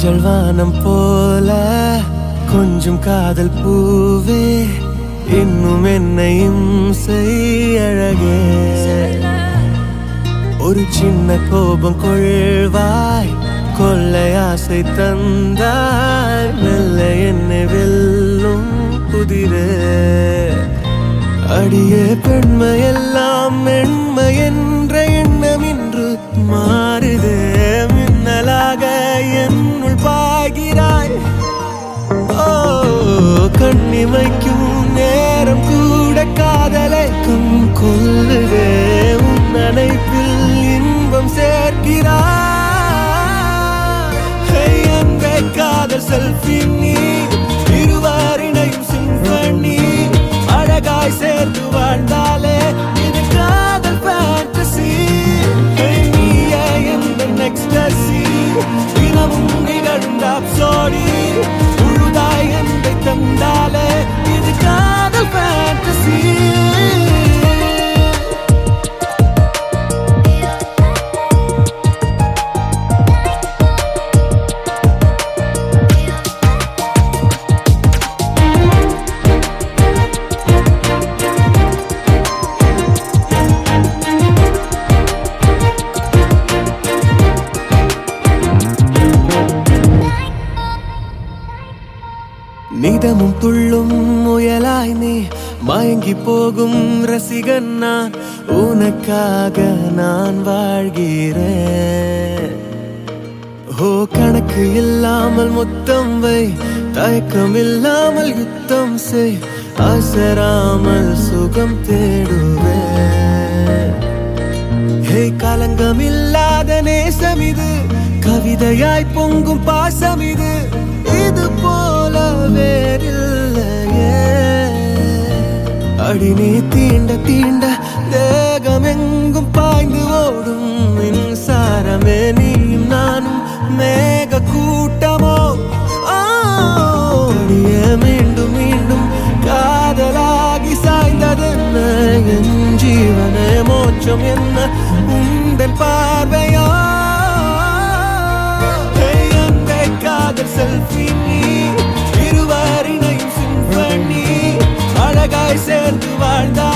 மஞ்சள் வானம் போல கொஞ்சம் காதல் பூவே இன்னும் என்னையும் செய் அழகே ஒரு சின்ன கோபம் கொள்வாய் கொள்ளை ஆசை தந்தாய் மெல்ல என்னை வெல்லும் குதிரே அடியே பெண்மை எல்லாம் மென்மை என்ற எண்ணம் இன்று மாறுதே மின்னலாக என்னுள் பாய்கிறாய் ஓ கண்ணிமைக்கும் நேரம் கூட காதலைக்கும் கொல்லுதே உன் நினைப்பில் இன்பம் சேர்க்கிறாய் ஹே, அன்பே காதல் செல்ஃபி நீ இருவரினையும் சிம்பனி அழகாய் சேர்ந்து வாழ்ந்தாலே இது காதல் ஃபேண்டசி நீயே எந்த நெக்ஸ்டசி தினமும் நிகழும் டாப்சோடி முழுதாய் என்பை தந்தாலே இது காதல் ஃபேண்டசி நிதமும் துள்ளும் முயலாய் நீ மயங்கி போகும் ரசிகன் நான் உனக்காக நான் வாழ்கிறேன் ஓ கணக்கு இல்லாமல் மொத்தம் வை தயக்கம் இல்லாமல் யுத்தம் செய் அசராமல் சுகம் தேடுவேன் ஹே கலங்கம் இல்லாத நேசம் இது கவிதையாய் பொங்கும் பாசம் இது இது போல வேறில்லையே அடி நீ தீண்ட தீண்ட தேகம் எங்கும் பாய்ந்து ஓடும் மின்சாரமே நீயும் நானும் மேக கூட்டமோ ஆ, அடியே மீண்டும் மீண்டும் காதலாகி சாய்ந்ததென்ன என் ஜீவனே மோட்சம் என்ன உந்தன் பார்வையா ஹே, அன்பே காதல் செல்ஃபி நீ இருவரினையும் சிம்பனி அழகாய் சேர்ந்து வாழ்ந்தாய்